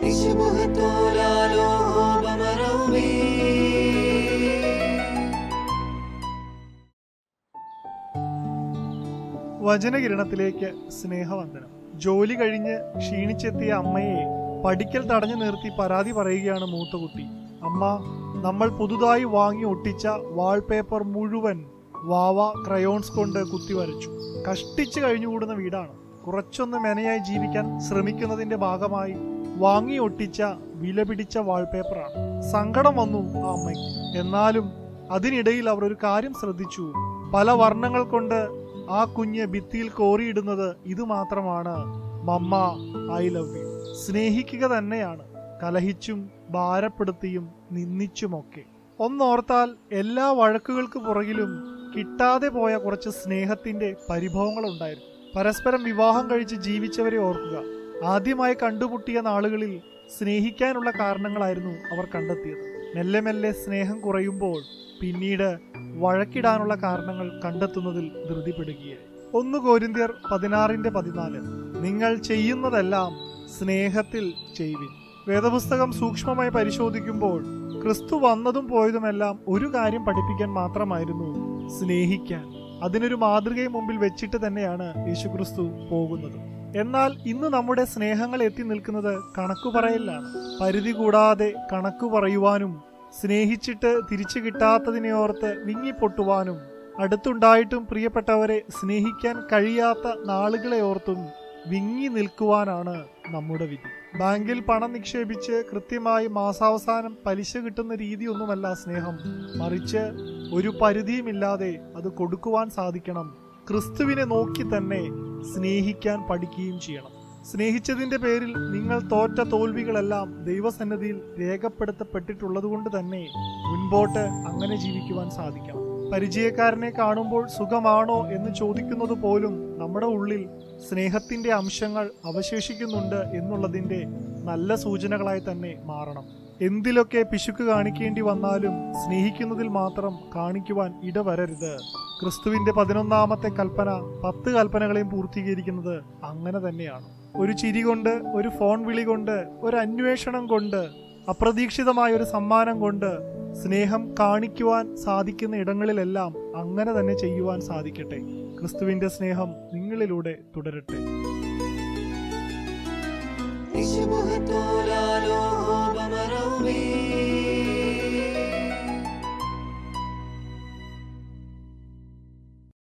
വചനകിരണത്തിലേക്ക് സ്നേഹവന്ദനം ജോലി കഴിഞ്ഞ് ക്ഷീണിച്ചെത്തിയ അമ്മയെ പഠിക്കൽ തടഞ്ഞു നിർത്തി പരാതി പറയുകയാണ് മൂത്ത കുട്ടി അമ്മ നമ്മൾ പുതുതായി വാങ്ങി ഒട്ടിച്ച വാൾപേപ്പർ മുഴുവൻ വാവ ക്രയോൺസ് കൊണ്ട് കുത്തി വരച്ചു കഷ്ടിച്ച് കഴിഞ്ഞുകൂടുന്ന വീടാണ് കുറച്ചൊന്ന് മെനയായി ജീവിക്കാൻ ശ്രമിക്കുന്നതിന്റെ ഭാഗമായി വാങ്ങി ഒട്ടിച്ച വിലപിടിച്ച വാൾപേപ്പറാണ് സങ്കടം വന്നു ആ അമ്മയ്ക്ക് എന്നാലും അതിനിടയിൽ അവർ ഒരു കാര്യം ശ്രദ്ധിച്ചു പല വർണ്ണങ്ങൾ കൊണ്ട് ആ കുഞ്ഞ് ഭിത്തിയിൽ കോറിയിടുന്നത് ഇത് മാത്രമാണ് മമ്മ ഐ ലവ് യു സ്നേഹിക്കുക തന്നെയാണ് കലഹിച്ചും ഭാരപ്പെടുത്തിയും നിന്ദിച്ചുമൊക്കെ ഒന്നോർത്താൽ എല്ലാ വഴക്കുകൾക്ക് പുറകിലും കിട്ടാതെ പോയ കുറച്ച് സ്നേഹത്തിന്റെ പരിഭവങ്ങളുണ്ടായിരുന്നു പരസ്പരം വിവാഹം കഴിച്ച് ജീവിച്ചവരെ ഓർക്കുക ആദ്യമായി കണ്ടുമുട്ടിയ നാളുകളിൽ സ്നേഹിക്കാനുള്ള കാരണങ്ങളായിരുന്നു അവർ കണ്ടെത്തിയത് മെല്ലെ മെല്ലെ സ്നേഹം കുറയുമ്പോൾ പിന്നീട് വഴക്കിടാനുള്ള കാരണങ്ങൾ കണ്ടെത്തുന്നതിൽ ധൃതിപ്പെടുകയായി ഒന്ന് കോരിന്ത്യർ പതിനാറിന്റെ പതിനാല് നിങ്ങൾ ചെയ്യുന്നതെല്ലാം സ്നേഹത്തിൽ ചെയ്യുവിൻ വേദപുസ്തകം സൂക്ഷ്മമായി പരിശോധിക്കുമ്പോൾ ക്രിസ്തു വന്നതും പോയതുമെല്ലാം ഒരു കാര്യം പഠിപ്പിക്കാൻ മാത്രമായിരുന്നു സ്നേഹിക്കാൻ അതിനൊരു മാതൃകയും മുമ്പിൽ വെച്ചിട്ട് തന്നെയാണ് യേശുക്രിസ്തു പോകുന്നത് എന്നാൽ ഇന്ന് നമ്മുടെ സ്നേഹങ്ങൾ എത്തി നിൽക്കുന്നത് കണക്കു പറയലാണ് പരിധി കൂടാതെ കണക്കു പറയുവാനും സ്നേഹിച്ചിട്ട് തിരിച്ചു കിട്ടാത്തതിനെ ഓർത്ത് വിങ്ങിപ്പൊട്ടുവാനും അടുത്തുണ്ടായിട്ടും പ്രിയപ്പെട്ടവരെ സ്നേഹിക്കാൻ കഴിയാത്ത നാളുകളെ ഓർത്തും വിങ്ങി നിൽക്കുവാനാണ് നമ്മുടെ വിധി ബാങ്കിൽ പണം നിക്ഷേപിച്ച് കൃത്യമായി മാസാവസാനം പലിശ കിട്ടുന്ന രീതിയൊന്നുമല്ല സ്നേഹം മറിച്ച് ഒരു പരിധിയുമില്ലാതെ അത് കൊടുക്കുവാൻ സാധിക്കണം ക്രിസ്തുവിനെ നോക്കി തന്നെ സ്നേഹിക്കാൻ പഠിക്കുകയും ചെയ്യണം സ്നേഹിച്ചതിന്റെ പേരിൽ നിങ്ങൾ തോറ്റ തോൽവികളെല്ലാം ദൈവസന്നിധിയിൽ രേഖപ്പെടുത്തപ്പെട്ടിട്ടുള്ളതുകൊണ്ട് തന്നെ മുൻപോട്ട് അങ്ങനെ ജീവിക്കുവാൻ സാധിക്കണം പരിചയക്കാരനെ കാണുമ്പോൾ സുഖമാണോ എന്ന് ചോദിക്കുന്നത് പോലും നമ്മുടെ ഉള്ളിൽ സ്നേഹത്തിന്റെ അംശങ്ങൾ അവശേഷിക്കുന്നുണ്ട് എന്നുള്ളതിന്റെ നല്ല സൂചനകളായി തന്നെ മാറണം എന്തിലൊക്കെ പിശുക്ക് കാണിക്കേണ്ടി വന്നാലും സ്നേഹിക്കുന്നതിൽ മാത്രം കാണിക്കുവാൻ ഇടവരരുത് ക്രിസ്തുവിന്റെ പതിനൊന്നാമത്തെ കൽപ്പന പത്ത് കൽപ്പനകളെയും പൂർത്തീകരിക്കുന്നത് അങ്ങനെ തന്നെയാണ് ഒരു ചിരി കൊണ്ട് ഒരു ഫോൺ വിളി കൊണ്ട് ഒരു അന്വേഷണം കൊണ്ട് അപ്രതീക്ഷിതമായ ഒരു സമ്മാനം കൊണ്ട് സ്നേഹം കാണിക്കുവാൻ സാധിക്കുന്ന ഇടങ്ങളിലെല്ലാം അങ്ങനെ തന്നെ ചെയ്യുവാൻ സാധിക്കട്ടെ ക്രിസ്തുവിന്റെ സ്നേഹം നിങ്ങളിലൂടെ തുടരട്ടെ يشبه طول علوه بمروي